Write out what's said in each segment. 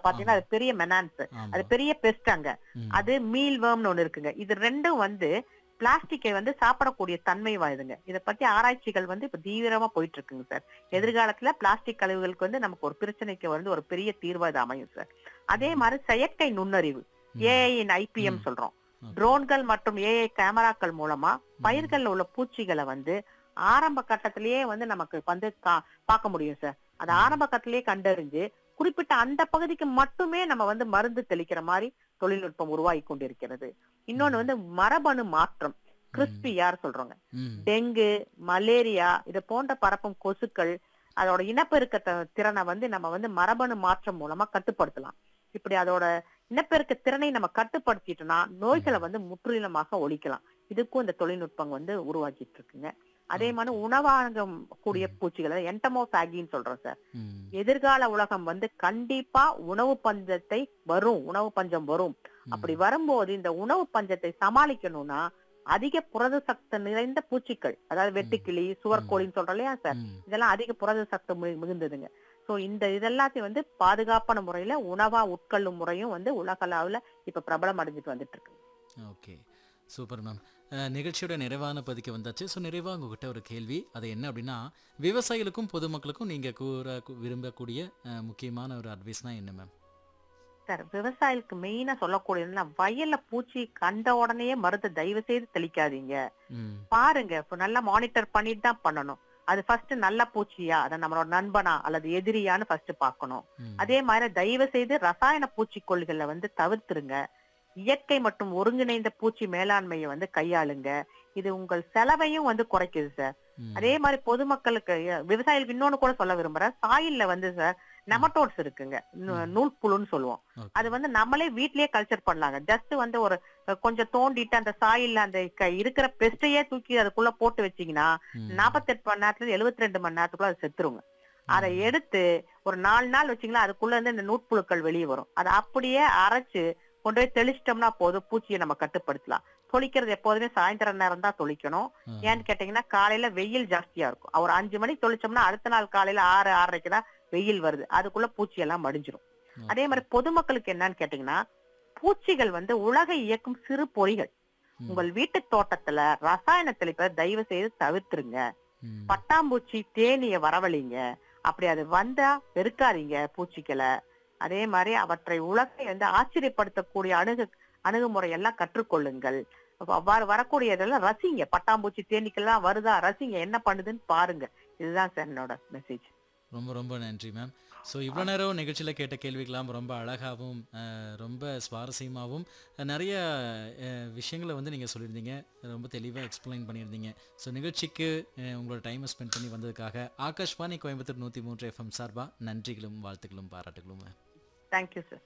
பாத்தீங்கன்னா அது பெரிய மெனான்ஸ் ஆமா அது பெரிய பெஸ்ட் அங்க ம். அது மீல் வேர்ம்னு ஒண்ணு இருக்குங்க இது ரெண்டும் வந்து பிளாஸ்டிக்கை வந்து சாப்பிடக்கூடிய தன்மை வாயுதுங்க இத பத்தி ஆராய்ச்சிகள் வந்து இப்ப தீவிரமா போயிட்டு இருக்குங்க சார் எதிர்காலத்துல பிளாஸ்டிக் கழிவுகளுக்கு வந்து நமக்கு ஒரு பிரச்சனைக்கு வந்து ஒரு பெரிய தீர்வா இது அமையும் சார் அதே மாதிரி செயற்கை நுண்ணறிவு ம். ஏஐ ஐபிஎம் ம். சொல்றோம் Okay. ட்ரோன்கள் மற்றும் ஏஐ கேமராக்கள் மூலமா பயிர்கள்ல உள்ள பூச்சிகளை வந்து ஆரம்ப கட்டத்திலேயே வந்து நமக்கு வந்து கா- பார்க்க முடியும் சார் அது ஆரம்ப கட்டத்திலேயே கண்டறிஞ்சு குறிப்பிட்ட அந்த பகுதிக்கு மட்டுமே நம்ம வந்து மருந்து தெளிக்கிற மாதிரி தொழில்நுட்பம் உருவாகி கொண்டிருக்கிறது இன்னொன்னு வந்து மரபணு மாற்றம் கிறிஸ்பியார் சொல்றோங்க ம். டெங்கு மலேரியா இது போன்ற பரப்பும் கொசுக்கள் அதோட இனப்பெருக்க த- திறனை வந்து நம்ம வந்து மரபணு மாற்றம் மூலமா கட்டுப்படுத்தலாம் இப்படி அதோட இனப்பெருக்க திறனை நம்ம கட்டுப்படுத்திட்டோம்னா நோய்களை வந்து முற்றிலுமாக ஒழிக்கலாம் இதுக்கும் இந்த தொழில்நுட்பம் வந்து உருவாக்கிட்டு இருக்குங்க அதே மாதிரி உணவாகும் கூடிய பூச்சிகளை என்டமோசாகின்னு சொல்றோம் சார் ம். எதிர்கால உலகம் வந்து கண்டிப்பா உணவு பஞ்சத்தை வரும் உணவு பஞ்சம் வரும் அப்படி வரும்போது இந்த உணவு பஞ்சத்தை சமாளிக்கணும்னா அதிக புரத சக்தி நிறைந்த பூச்சிகள் அதாவது வெட்டுக்கிளி சுவர்கோழின்னு சொல்றோம் இல்லையா சார் ம். இதெல்லாம் அதிக புரத சக்தி மி- மிகுந்ததுங்க சோ இந்த இதெல்லாத்தையும் வந்து பாதுகாப்பான முறையில உணவா உட்கொள்ளும் முறையும் வந்து உலக அளவுல இப்ப பிரபலம் அடைஞ்சிட்டு வந்துட்டு இருக்கு ஓகே சூப்பர் மேம் அஹ், நிகழ்ச்சியோட நிறைவான பதிக்கு வந்தாச்சு ஸோ நிறைவாக உங்ககிட்ட ஒரு கேள்வி அது என்ன அப்படின்னா விவசாயிகளுக்கும் பொதுமக்களுக்கும் நீங்கள் கூற கு- விரும்பக்கூடிய அஹ், முக்கியமான ஒரு அட்வைஸ்னா என்ன மேம் சார் விவசாயிகளுக்கு மெயினா சொல்லக்கூடியதுன்னா வயல்ல பூச்சி கண்ட உடனே மருந்தை தயவு செய்து தெளிக்காதீங்க ம் பாருங்க இப்ப நல்லா மானிட்டர் பண்ணிட்டு தான் பண்ணணும் அது ஃபர்ஸ்ட் நல்ல பூச்சியா அதை நம்மளோட நண்பனா அல்லது எதிரியான்னு ஃபர்ஸ்ட் பார்க்கணும் ம். அதே மாதிரி தயவு செய்து ரசாயன பூச்சிக்கொல்லிகளை வந்து தவிர்த்துருங்க இயற்கை மற்றும் ஒருங்கிணைந்த பூச்சி மேலாண்மையை வந்து கையாளுங்க இது உங்கள் செலவையும் வந்து குறைக்குது சார் ம். அதே மாதிரி பொதுமக்களுக்கு அஹ், விவசாயிகளுக்கு இன்னொன்னு கூட சொல்ல விரும்புறேன் சாயில்ல வந்து சார் நெமட்டோட்ஸ் இருக்குங்க நூ- ம். நூல்புழுன்னு சொல்லுவோம் Okay. அது வந்து நம்மளே வீட்லயே கல்ச்சர் பண்ணலாங்க ஜஸ்ட் வந்து ஒரு அஹ், கொஞ்சம் தோண்டிட்டு அந்த சாயில்ல அந்த க- இருக்கிற பெஸ்டையே தூக்கி அதுக்குள்ள போட்டு வச்சீங்கன்னா ம். நாற்பத்தெட்டு மணி நேரத்துல எழுபத்தி ரெண்டு மணி நேரத்துக்குள்ள அது செத்துருங்க அதை எடுத்து ஒரு நாலு நாள் வச்சீங்களா அதுக்குள்ள இருந்து இந்த நூட்புழுக்கள் வெளியே வரும் அதை அப்படியே அரைச்சு கொண்டு போய் தெளிச்சிட்டோம்னா போதும் பூச்சியை நம்ம கட்டுப்படுத்தலாம் தொளிக்கிறது எப்போதுமே சாயந்தரம் நேரம் தான் தொளிக்கணும் ஆ. ஏன்னு கேட்டீங்கன்னா காலையில வெயில் ஜாஸ்தியா இருக்கும் ஒரு அஞ்சு மணிக்கு தொளிச்சோம்னா அடுத்த நாள் காலையில ஆறு ஆறரைக்கு தான் வெயில் வருது அதுக்குள்ள பூச்சி எல்லாம் மடிஞ்சிரும் Okay. அதே மாதிரி பொதுமக்களுக்கு என்னன்னு கேட்டீங்கன்னா பூச்சிகள் வந்து உலக இயக்கும் சிறு பொறிகள் ம். உங்கள் வீட்டு தோட்டத்துல ரசாயன தெளிப்பதை தயவு செய்து தவிர்த்துருங்க ம். பட்டாம்பூச்சி தேனிய வரவழிங்க அப்படி அது வந்தா பெருக்காதீங்க பூச்சிகளை அதே மாதிரி அவற்றை உலகை வந்து ஆச்சரியப்படுத்தக்கூடிய அணுகு அணுகுமுறை எல்லாம் கற்றுக்கொள்ளுங்கள் அப்ப அவ்வாறு வரக்கூடியதெல்லாம் ரசிங்க பட்டாம்பூச்சி தேனீக்கெல்லாம் வருதா ரசிங்க என்ன பண்ணுதுன்னு பாருங்க இதுதான் சார் என்னோட மெசேஜ் ரொம்ப ரொம்ப நன்றி மேம் ஸோ இவ்வளோ நேரம் நிகழ்ச்சியில் கேட்ட கேள்விக்கெல்லாம் ரொம்ப அழகாகவும் அஹ், ரொம்ப சுவாரஸ்யமாகவும் அஹ், நிறைய அஹ், விஷயங்களை வந்து நீங்கள் சொல்லியிருந்தீங்க ரொம்ப தெளிவாக எக்ஸ்பிளைன் பண்ணியிருந்தீங்க ஸோ நிகழ்ச்சிக்கு அஹ், உங்களோட டைமை ஸ்பெண்ட் பண்ணி வந்ததுக்காக ஆகாஷ்வாணி கோயம்புத்தூர் நூற்றி மூன்று எஃப்எம் சார்பாக நன்றிகளும் வாழ்த்துக்களும் பாராட்டுகளும் மேம் தேங்க்யூ சார்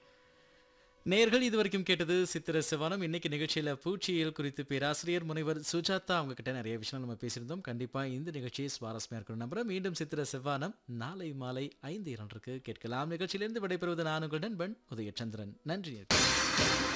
நேர்கள் இது வரைக்கும் கேட்டது சித்திர சிவானம் இன்னைக்கு நிகழ்ச்சியில பூச்சியியல் குறித்து பேராசிரியர் முனைவர் சுஜாதா அவங்க கிட்ட நிறைய விஷயங்கள் நம்ம பேசியிருந்தோம் கண்டிப்பா இந்த நிகழ்ச்சியை சுவாரஸ்யமா இருக்கணும் நம்புறேன் மீண்டும் சித்திர சிவானம் நாளை மாலை ஐந்து இரண்டுக்கு கேட்கலாம் நிகழ்ச்சியிலிருந்து விடைபெறுவது நான் உங்கள் நண்பன் உதயச்சந்திரன் நன்றி நேயர்களே.